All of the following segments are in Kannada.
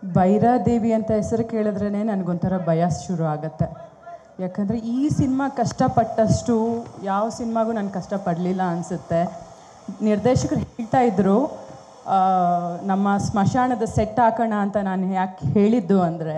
ಭೈರಾದೇವಿ ಅಂತ ಹೆಸರು ಕೇಳಿದ್ರೇ ನನಗೊಂಥರ ಭಯ ಶುರು ಆಗತ್ತೆ ಯಾಕಂದರೆ ಈ ಸಿನಿಮಾ ಕಷ್ಟಪಟ್ಟಷ್ಟು ಯಾವ ಸಿನಿಮಾಗೂ ನಾನು ಕಷ್ಟಪಡಲಿಲ್ಲ ಅನಿಸುತ್ತೆ ನಿರ್ದೇಶಕರು ಹೇಳ್ತಾ ಇದ್ರು ಆ, ನಮ್ಮ ಸ್ಮಶಾನದ ಸೆಟ್ ಹಾಕೋಣ ಅಂತ ನಾನು ಯಾಕೆ ಹೇಳಿದ್ದು ಅಂದರೆ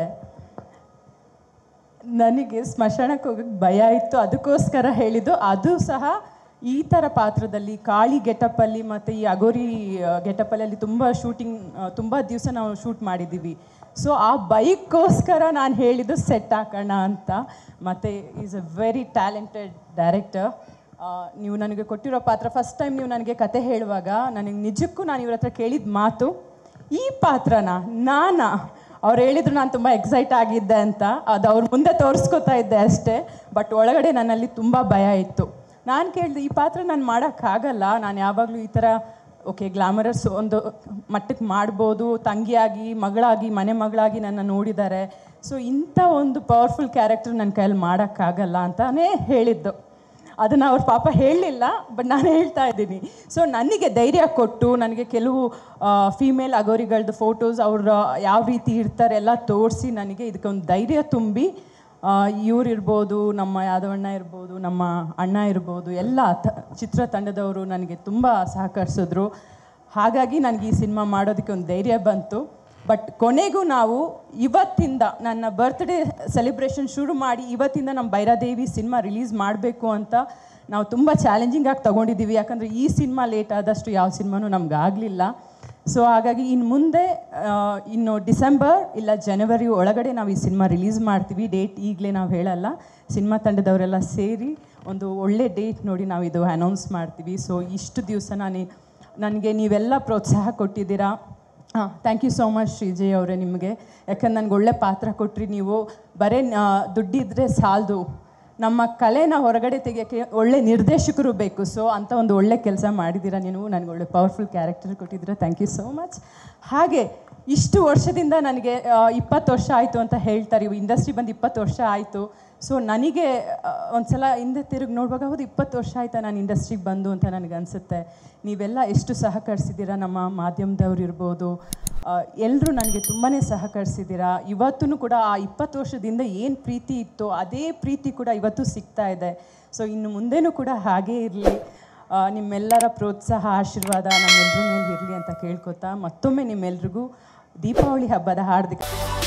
ನನಗೆ ಸ್ಮಶಾನಕ್ಕೆ ಹೋಗಕ್ಕೆ ಭಯ ಇತ್ತು ಅದಕ್ಕೋಸ್ಕರ ಹೇಳಿದ್ದು ಅದು ಸಹ ಈ ಥರ ಪಾತ್ರದಲ್ಲಿ ಕಾಳಿ ಗೆಟಪ್ಪಲ್ಲಿ ಮತ್ತು ಈ ಅಗೋರಿ ಗೆಟಪ್ಪಲ್ಲಿ ಅಲ್ಲಿ ತುಂಬ ಶೂಟಿಂಗ್ ತುಂಬ ದಿವಸ ನಾವು ಶೂಟ್ ಮಾಡಿದ್ದೀವಿ ಸೊ ಆ ಬೈಕ್ಗೋಸ್ಕರ ನಾನು ಹೇಳಿದ್ದು ಸೆಟ್ ಹಾಕೋಣ ಅಂತ ಮತ್ತು is a very talented director ನೀವು ನನಗೆ ಕೊಟ್ಟಿರೋ ಪಾತ್ರ ಫಸ್ಟ್ ಟೈಮ್ ನೀವು ನನಗೆ ಕತೆ ಹೇಳುವಾಗ ನನಗೆ ನಿಜಕ್ಕೂ ನಾನು ಇವ್ರ ಹತ್ರ ಕೇಳಿದ ಮಾತು ಈ ಪಾತ್ರನ ನಾನಾ ಅವ್ರು ಹೇಳಿದ್ರು ನಾನು ತುಂಬ ಎಕ್ಸೈಟ್ ಆಗಿದ್ದೆ ಅಂತ ಅದು ಅವ್ರ ಮುಂದೆ ತೋರಿಸ್ಕೊತಾ ಇದ್ದೆ ಅಷ್ಟೇ ಬಟ್ ಒಳಗಡೆ ನನ್ನಲ್ಲಿ ತುಂಬ ಭಯ ಇತ್ತು ನಾನು ಕೇಳಿದೆ ಈ ಪಾತ್ರ ನಾನು ಮಾಡೋಕ್ಕಾಗಲ್ಲ ನಾನು ಯಾವಾಗಲೂ ಈ ಥರ ಓಕೆ ಗ್ಲಾಮರಸ್ ಒಂದು ಮಟ್ಟಕ್ಕೆ ಮಾಡ್ಬೋದು ತಂಗಿಯಾಗಿ ಮಗಳಾಗಿ ಮನೆ ಮಗಳಾಗಿ ನನ್ನ ನೋಡಿದ್ದಾರೆ ಸೊ ಇಂಥ ಒಂದು ಪವರ್ಫುಲ್ ಕ್ಯಾರೆಕ್ಟರ್ ನನ್ನ ಕೈಯಲ್ಲಿ ಮಾಡೋಕ್ಕಾಗಲ್ಲ ಅಂತಲೇ ಹೇಳಿದ್ದು ಅದನ್ನು ಅವ್ರ ಪಾಪ ಹೇಳಲಿಲ್ಲ ಬಟ್ ನಾನು ಹೇಳ್ತಾ ಇದ್ದೀನಿ ಸೊ ನನಗೆ ಧೈರ್ಯ ಕೊಟ್ಟು ನನಗೆ ಕೆಲವು ಫೀಮೇಲ್ ಅಗೋರಿಗಳದ್ದು ಫೋಟೋಸ್ ಅವ್ರ ಯಾವ ರೀತಿ ಇರ್ತಾರೆ ಎಲ್ಲ ತೋರಿಸಿ ನನಗೆ ಇದಕ್ಕೊಂದು ಧೈರ್ಯ ತುಂಬಿ ಇವ್ರು ಇರ್ಬೋದು ನಮ್ಮ ಯಾದವಣ್ಣ ಇರ್ಬೋದು ನಮ್ಮ ಅಣ್ಣ ಇರ್ಬೋದು ಎಲ್ಲ ತ ಚಿತ್ರತಂಡದವರು ನನಗೆ ತುಂಬ ಸಹಕರಿಸಿದ್ರು ಹಾಗಾಗಿ ನನಗೆ ಈ ಸಿನಿಮಾ ಮಾಡೋದಕ್ಕೆ ಒಂದು ಧೈರ್ಯ ಬಂತು ಬಟ್ ಕೊನೆಗೂ ನಾವು ಇವತ್ತಿಂದ ನನ್ನ ಬರ್ತ್ಡೇ ಸೆಲೆಬ್ರೇಷನ್ ಶುರು ಮಾಡಿ ಇವತ್ತಿಂದ ನಮ್ಮ ಭೈರಾದೇವಿ ಸಿನಿಮಾ ರಿಲೀಸ್ ಮಾಡಬೇಕು ಅಂತ ನಾವು ತುಂಬ ಚಾಲೆಂಜಿಂಗ್ ಆಗಿ ತೊಗೊಂಡಿದ್ದೀವಿ ಯಾಕಂದರೆ ಈ ಸಿನಿಮಾ ಲೇಟ್ ಆದಷ್ಟು ಯಾವ ಸಿನಿಮಾನೂ ನಮ್ಗೆ ಆಗಲಿಲ್ಲ ಸೊ ಹಾಗಾಗಿ ಇನ್ನು ಮುಂದೆ ಆ, ಇನ್ನು ಡಿಸೆಂಬರ್ ಇಲ್ಲ ಜನವರಿ ಒಳಗಡೆ ನಾವು ಈ ಸಿನಿಮಾ ರಿಲೀಸ್ ಮಾಡ್ತೀವಿ ಡೇಟ್ ಈಗಲೇ ನಾವು ಹೇಳಲ್ಲ ಸಿನಿಮಾ ತಂಡದವರೆಲ್ಲ ಸೇರಿ ಒಂದು ಒಳ್ಳೆ ಡೇಟ್ ನೋಡಿ ನಾವು ಇದು ಅನೌನ್ಸ್ ಮಾಡ್ತೀವಿ ಸೊ ಇಷ್ಟು ದಿವಸ ನಾನು ನನಗೆ ನೀವೆಲ್ಲ ಪ್ರೋತ್ಸಾಹ ಕೊಟ್ಟಿದ್ದೀರಾ ಹಾಂ thank you so much Shrijay ಅವರೇ ನಿಮಗೆ ಯಾಕಂದ್ರೆ ನನಗೆ ಒಳ್ಳೆ ಪಾತ್ರ ಕೊಟ್ರಿ ನೀವು ಬರೀ ಆ, ದುಡ್ಡಿದ್ರೆ ಸಾಲದು ನಮ್ಮ ಕಲೆನ ಹೊರಗಡೆ ತೆಗಿಯೋಕ್ಕೆ ಒಳ್ಳೆ ನಿರ್ದೇಶಕರು ಬೇಕು ಸೊ ಅಂತ ಒಂದು ಒಳ್ಳೆ ಕೆಲಸ ಮಾಡಿದ್ದೀರಾ ನೀವು ನನಗೆ ಒಳ್ಳೆ ಪವರ್ಫುಲ್ ಕ್ಯಾರೆಕ್ಟರ್ ಕೊಟ್ಟಿದ್ದೀರಾ ಥ್ಯಾಂಕ್ ಯು ಸೋ ಮಚ್ ಹಾಗೆ ಇಷ್ಟು ವರ್ಷದಿಂದ ನನಗೆ ಇಪ್ಪತ್ತು ವರ್ಷ ಆಯಿತು ಅಂತ ಹೇಳ್ತಾರೆ ಇವು ಇಂಡಸ್ಟ್ರಿ ಬಂದು ಇಪ್ಪತ್ತು ವರ್ಷ ಆಯಿತು ಸೊ ನನಗೆ ಆ, ಒಂದ್ಸಲ ಹಿಂದೆ ತಿರುಗಿ ನೋಡುವಾಗ ಹೌದು ಇಪ್ಪತ್ತು ವರ್ಷ ಆಯ್ತಾ ನಾನು ಇಂಡಸ್ಟ್ರಿಗೆ ಬಂದು ಅಂತ ನನಗೆ ಅನಿಸುತ್ತೆ ನೀವೆಲ್ಲ ಎಷ್ಟು ಸಹಕರಿಸಿದ್ದೀರಾ ನಮ್ಮ ಮಾಧ್ಯಮದವ್ರು ಇರ್ಬೋದು ಎಲ್ಲರೂ ನನಗೆ ತುಂಬಾ ಸಹಕರಿಸಿದ್ದೀರಾ ಇವತ್ತೂ ಕೂಡ ಆ ಇಪ್ಪತ್ತು ವರ್ಷದಿಂದ ಏನು ಪ್ರೀತಿ ಇತ್ತು ಅದೇ ಪ್ರೀತಿ ಕೂಡ ಇವತ್ತು ಸಿಗ್ತಾ ಇದೆ ಸೊ ಇನ್ನು ಮುಂದೆನೂ ಕೂಡ ಹಾಗೇ ಇರಲಿ ನಿಮ್ಮೆಲ್ಲರ ಪ್ರೋತ್ಸಾಹ ಆಶೀರ್ವಾದ ನಮ್ಮೆಲ್ಲರ ಮೇಲೆ ಇರಲಿ ಅಂತ ಕೇಳ್ಕೊತಾ ಮತ್ತೊಮ್ಮೆ ನಿಮ್ಮೆಲ್ರಿಗೂ ದೀಪಾವಳಿ ಹಬ್ಬದ ಹಾರ್ದಿಕ